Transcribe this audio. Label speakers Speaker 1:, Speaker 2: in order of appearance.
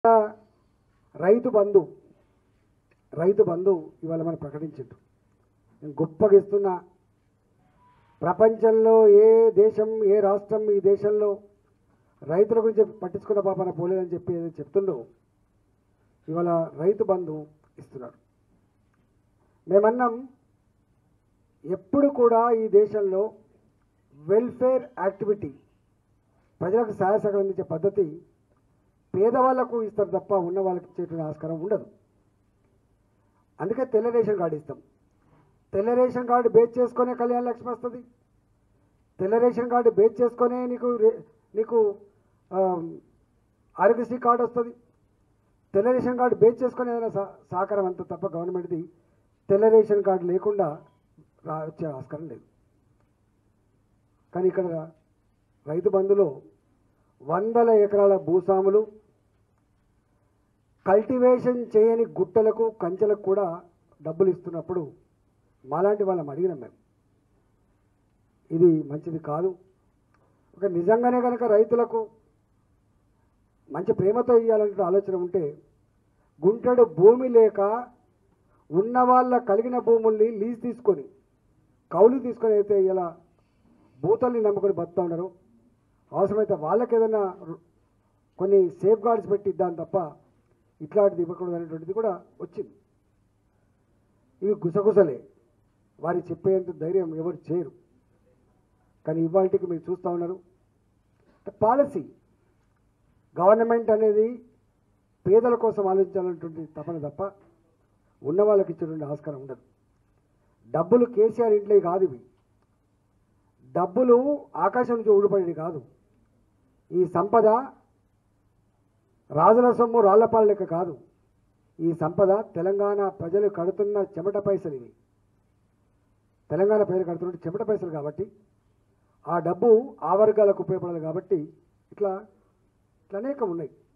Speaker 1: రైతు బంధు రైతు బంధు ఇవాళ మనం ప్రకటించిండు నేను గొప్పగా ఇస్తున్నా ప్రపంచంలో ఏ దేశం ఏ రాష్ట్రం ఈ దేశంలో రైతుల గురించి పట్టించుకున్న పాపన పోలేదని చెప్పి ఏదో చెప్తుండో ఇవాళ రైతు బంధు ఇస్తున్నారు మేమన్నాం ఎప్పుడు కూడా ఈ దేశంలో వెల్ఫేర్ యాక్టివిటీ ప్రజలకు సహాయ సహకారం అందించే పద్ధతి పేదవాళ్లకు ఇస్తారు తప్ప ఉన్న వాళ్ళకి ఇచ్చేటువంటి ఆస్కారం ఉండదు అందుకే తెల్ల రేషన్ కార్డు ఇస్తాం తెల్ల రేషన్ కార్డు బేస్ చేసుకునే కళ్యాణ లక్ష్మి వస్తుంది తెల్ల రేషన్ కార్డు బేస్ చేసుకునే నీకు రే- నీకు ఆ, ఆరోగ్యశ్రీ కార్డు వస్తుంది తెల్ల రేషన్ కార్డు బేస్ చేసుకుని ఏదైనా సహ- సహకారం అంత తప్ప గవర్నమెంట్ది తెల్ల రేషన్ కార్డు లేకుండా రా వచ్చే ఆస్కారం లేదు కానీ ఇక్కడ రైతు బంధులో వందల ఎకరాల భూస్వాములు కల్టివేషన్ చేయని గుట్టలకు కంచెలకు కూడా డబ్బులు ఇస్తున్నప్పుడు మాలాంటి వాళ్ళం అడిగినాం మేము ఇది మంచిది కాదు ఒక నిజంగానే కనుక రైతులకు మంచి ప్రేమతో ఇవ్వాలంటే ఆలోచన ఉంటే గుంటడు భూమి లేక ఉన్న వాళ్ళ కలిగిన భూముల్ని లీజ్ తీసుకొని కౌలు తీసుకొని అయితే ఇలా భూతల్ని నమ్ముకొని బతుకుతా ఉన్నారు అవసరమైతే వాళ్ళకి ఏదైనా రు- కొన్ని సేఫ్ గార్డ్స్ పెట్టి ఇద్దాం తప్ప ఇట్లాంటిది ఇవ్వకూడదు అనేటువంటిది కూడా వచ్చింది ఇవి గుసగుసలే వారి చెప్పేంత ధైర్యం ఎవరు చేయరు కానీ ఇవాళకి మీరు చూస్తూ ఉన్నారు పాలసీ గవర్నమెంట్ అనేది పేదల కోసం ఆలోచించాలన్నటువంటి తపన తప్ప ఉన్న వాళ్ళకి ఇచ్చేటువంటి ఆస్కారం ఉండదు డబ్బులు కేసీఆర్ ఇంట్లో కాదు ఇవి డబ్బులు ఆకాశం నుంచి ఊడిపడేది కాదు ఈ సంపద రాజుల సొమ్ము రాళ్లపాల లెక్క కాదు ఈ సంపద తెలంగాణ ప్రజలు కడుతున్న చెమట పైసలు ఇవి తెలంగాణ ప్రజలు కడుతున్న చెమట పైసలు కాబట్టి ఆ డబ్బు ఆ వర్గాలకు ఉపయోగపడాలి కాబట్టి ఇట్లా ఇట్లా అనేకం ఉన్నాయి